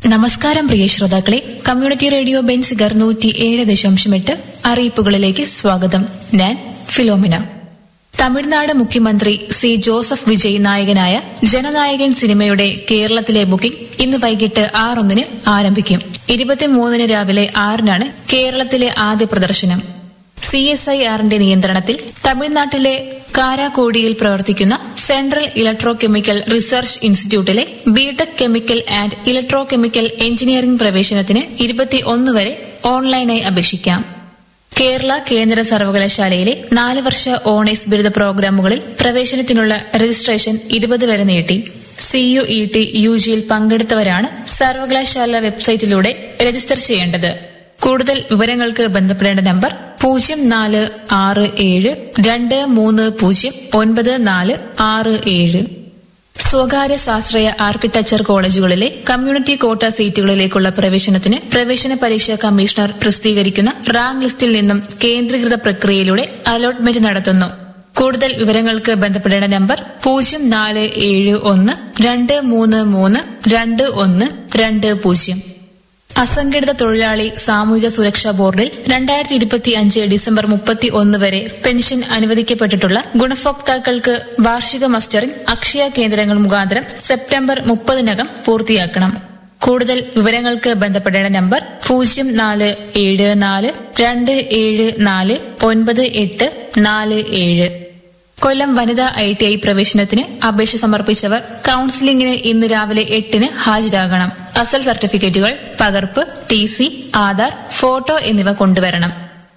നമസ്കാരം പ്രിയ ശ്രോതാക്കളെ community radio Benziger നൂറ്റി ഏഴ് ദശാംശം എട്ട് അറിയിപ്പുകളിലേക്ക് സ്വാഗതം ഞാൻ ഫിലോമിന തമിഴ്നാട് മുഖ്യമന്ത്രി സി ജോസഫ് വിജയ് നായകനായ ജനനായകൻ സിനിമയുടെ കേരളത്തിലെ ബുക്കിംഗ് ഇന്ന് വൈകിട്ട് ആറൊന്നിന് ആരംഭിക്കും ഇരുപത്തിമൂന്നിന് രാവിലെ ആറിനാണ് കേരളത്തിലെ ആദ്യ പ്രദർശനം സി എസ് ഐ ആറിന്റെ നിയന്ത്രണത്തിൽ തമിഴ്നാട്ടിലെ കാരാക്കോടിയിൽ പ്രവർത്തിക്കുന്ന സെൻട്രൽ ഇലക്ട്രോ കെമിക്കൽ റിസർച്ച് ഇൻസ്റ്റിറ്റ്യൂട്ടിലെ BTech chemical and electrochemical engineering പ്രവേശനത്തിന് ഇരുപത്തിയൊന്ന് വരെ ഓൺലൈനായി അപേക്ഷിക്കാം കേരള കേന്ദ്ര സർവകലാശാലയിലെ നാല് വർഷ ഓണേഴ്സ് ബിരുദ പ്രോഗ്രാമുകളിൽ പ്രവേശനത്തിനുള്ള രജിസ്ട്രേഷൻ ഇരുപത് വരെ നീട്ടി സിയു ഇ ടി യു ജിയിൽ പങ്കെടുത്തവരാണ് സർവകലാശാല വെബ്സൈറ്റിലൂടെ രജിസ്റ്റർ ചെയ്യേണ്ടത് കൂടുതൽ വിവരങ്ങൾക്ക് ബന്ധപ്പെടേണ്ട നമ്പർ പൂജ്യം നാല് ആറ് ഏഴ് രണ്ട് മൂന്ന് പൂജ്യം ഒൻപത് നാല് ആറ് ഏഴ് സ്വകാര്യ സ്വാശ്രയ ആർക്കിടെക്ചർ കോളേജുകളിലെ കമ്മ്യൂണിറ്റി കോട്ട സീറ്റുകളിലേക്കുള്ള പ്രവേശനത്തിന് പ്രവേശന പരീക്ഷാ കമ്മീഷണർ പ്രസിദ്ധീകരിക്കുന്ന റാങ്ക് ലിസ്റ്റിൽ നിന്നും കേന്ദ്രീകൃത പ്രക്രിയയിലൂടെ അലോട്ട്മെന്റ് നടത്തുന്നു കൂടുതൽ വിവരങ്ങൾക്ക് ബന്ധപ്പെടേണ്ട നമ്പർ പൂജ്യം നാല് ഏഴ് ഒന്ന് രണ്ട് മൂന്ന് മൂന്ന് രണ്ട് ഒന്ന് രണ്ട് പൂജ്യം അസംഘടിത തൊഴിലാളി സാമൂഹിക സുരക്ഷാ ബോർഡിൽ രണ്ടായിരത്തി ഇരുപത്തി അഞ്ച് ഡിസംബർ മുപ്പത്തി ഒന്ന് വരെ പെൻഷൻ അനുവദിക്കപ്പെട്ടിട്ടുള്ള ഗുണഭോക്താക്കൾക്ക് വാർഷിക മസ്റ്ററിംഗ് അക്ഷയ കേന്ദ്രങ്ങൾ മുഖാന്തരം സെപ്റ്റംബർ മുപ്പതിനകം പൂർത്തിയാക്കണം കൂടുതൽ വിവരങ്ങൾക്ക് ബന്ധപ്പെടേണ്ട നമ്പർ പൂജ്യം നാല് ഏഴ് നാല് രണ്ട് ഏഴ് നാല് ഒൻപത് എട്ട് നാല് ഏഴ് കൊല്ലം വനിതാ ഐ ടി ഐ പ്രവേശനത്തിന് അപേക്ഷ സമർപ്പിച്ചവർ കൌൺസിലിംഗിന് ഇന്ന് രാവിലെ എട്ടിന് ഹാജരാകണം അസൽ സർട്ടിഫിക്കറ്റുകൾ പകർപ്പ് ടി സി ആധാർ ഫോട്ടോ എന്നിവ കൊണ്ടുവരണം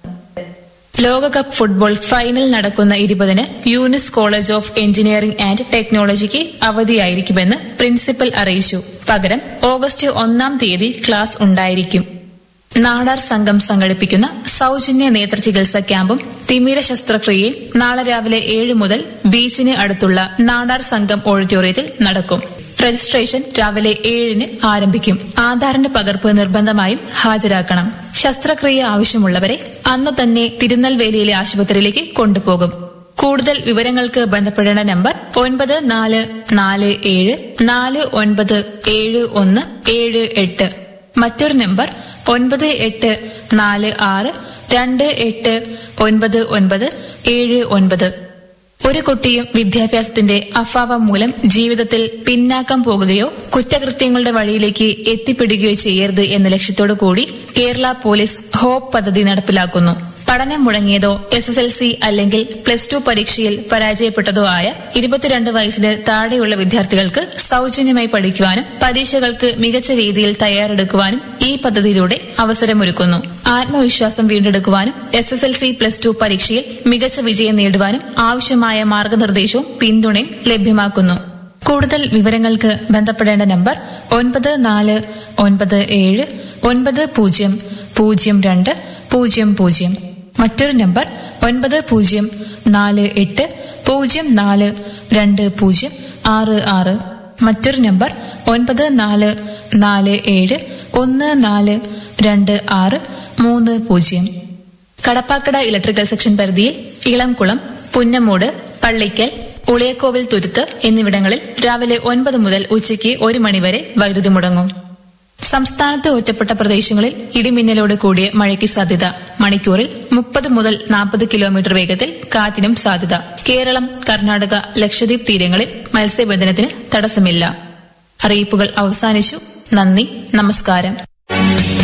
ലോകകപ്പ് ഫുട്ബോൾ ഫൈനൽ നടക്കുന്ന ഇരുപതിന് Younus college of engineering and ടെക്നോളജിക്ക് അവധിയായിരിക്കുമെന്ന് പ്രിൻസിപ്പൽ അറിയിച്ചു പകരം ഓഗസ്റ്റ് ഒന്നാം തീയതി ക്ലാസ് ഉണ്ടായിരിക്കും നാടാർ സംഘം സംഘടിപ്പിക്കുന്ന സൌജന്യ നേത്രചികിത്സ ക്യാമ്പും തിമിര ശസ്ത്രക്രിയയും നാളെ രാവിലെ ഏഴ് മുതൽ ബീച്ചിന് അടുത്തുള്ള നാടാർ സംഘം ഓഡിറ്റോറിയത്തിൽ നടക്കും രജിസ്ട്രേഷൻ രാവിലെ ഏഴിന് ആരംഭിക്കും ആധാറിന്റെ പകർപ്പ് നിർബന്ധമായും ഹാജരാക്കണം ശസ്ത്രക്രിയ ആവശ്യമുള്ളവരെ അന്നു തന്നെ തിരുനെൽവേലിയിലെ ആശുപത്രിയിലേക്ക് കൊണ്ടുപോകും കൂടുതൽ വിവരങ്ങൾക്ക് ബന്ധപ്പെടേണ്ട നമ്പർ ഒൻപത് നാല് നാല് ഏഴ് നാല് ഒൻപത് ഏഴ് ഒന്ന് ഏഴ് എട്ട് മറ്റൊരു നമ്പർ ഒൻപത് എട്ട് നാല് ആറ് രണ്ട് എട്ട് ഒൻപത് ഒൻപത് ഏഴ് ഒൻപത് ഒരു കുട്ടിയും വിദ്യാഭ്യാസത്തിന്റെ അഭാവം മൂലം ജീവിതത്തിൽ പിന്നാക്കം പോകുകയോ കുറ്റകൃത്യങ്ങളുടെ വഴിയിലേക്ക് എത്തിപ്പെടുകയോ ചെയ്യരുത് എന്ന ലക്ഷ്യത്തോടു കൂടി കേരള പോലീസ് ഹോപ്പ് പദ്ധതി നടപ്പിലാക്കുന്നു പഠനം മുടങ്ങിയതോ എസ് എസ് എൽ സി അല്ലെങ്കിൽ പ്ലസ് ടു പരീക്ഷയിൽ പരാജയപ്പെട്ടതോ ആയ ഇരുപത്തിരണ്ട് വയസ്സിന് താഴെയുള്ള വിദ്യാർത്ഥികൾക്ക് സൌജന്യമായി പഠിക്കുവാനും പരീക്ഷകൾക്ക് മികച്ച രീതിയിൽ തയ്യാറെടുക്കുവാനും ഈ പദ്ധതിയിലൂടെ അവസരമൊരുക്കുന്നു ആത്മവിശ്വാസം വീണ്ടെടുക്കുവാനും S S L C plus two പരീക്ഷയിൽ മികച്ച വിജയം നേടുവാനും ആവശ്യമായ മാർഗനിർദ്ദേശവും പിന്തുണയും ലഭ്യമാക്കുന്നു കൂടുതൽ വിവരങ്ങൾക്ക് ബന്ധപ്പെടേണ്ട നമ്പർ ഒൻപത് നാല് ഒൻപത് ഏഴ് ഒൻപത് പൂജ്യം പൂജ്യം രണ്ട് പൂജ്യം പൂജ്യം മറ്റൊരു നമ്പർ ഒൻപത് പൂജ്യം നാല് എട്ട് പൂജ്യം നാല് രണ്ട് പൂജ്യം ആറ് ആറ് മറ്റൊരു നമ്പർ ഒൻപത് നാല് നാല് ഏഴ് ഒന്ന് നാല് രണ്ട് ആറ് മൂന്ന് പൂജ്യം കടപ്പാക്കട ഇലക്ട്രിക്കൽ സെക്ഷൻ പരിധിയിൽ ഇളംകുളം പുന്നമൂട് പള്ളിക്കൽ ഉളിയക്കോവിൽ തുരുത്ത് എന്നിവിടങ്ങളിൽ രാവിലെ ഒൻപത് മുതൽ ഉച്ചയ്ക്ക് ഒരു മണിവരെ വൈദ്യുതി മുടങ്ങും സംസ്ഥാനത്ത് ഒറ്റപ്പെട്ട പ്രദേശങ്ങളിൽ ഇടിമിന്നലോട് കൂടിയ മഴയ്ക്ക് സാധ്യത മണിക്കൂറിൽ മുപ്പത് മുതൽ നാൽപ്പത് കിലോമീറ്റർ വേഗത്തിൽ കാറ്റിനും സാധ്യത കേരളം കർണാടക ലക്ഷദ്വീപ് തീരങ്ങളിൽ മത്സ്യബന്ധനത്തിന് തടസ്സമില്ല അറിയിപ്പുകൾ അവസാനിച്ചു നന്ദി നമസ്കാരം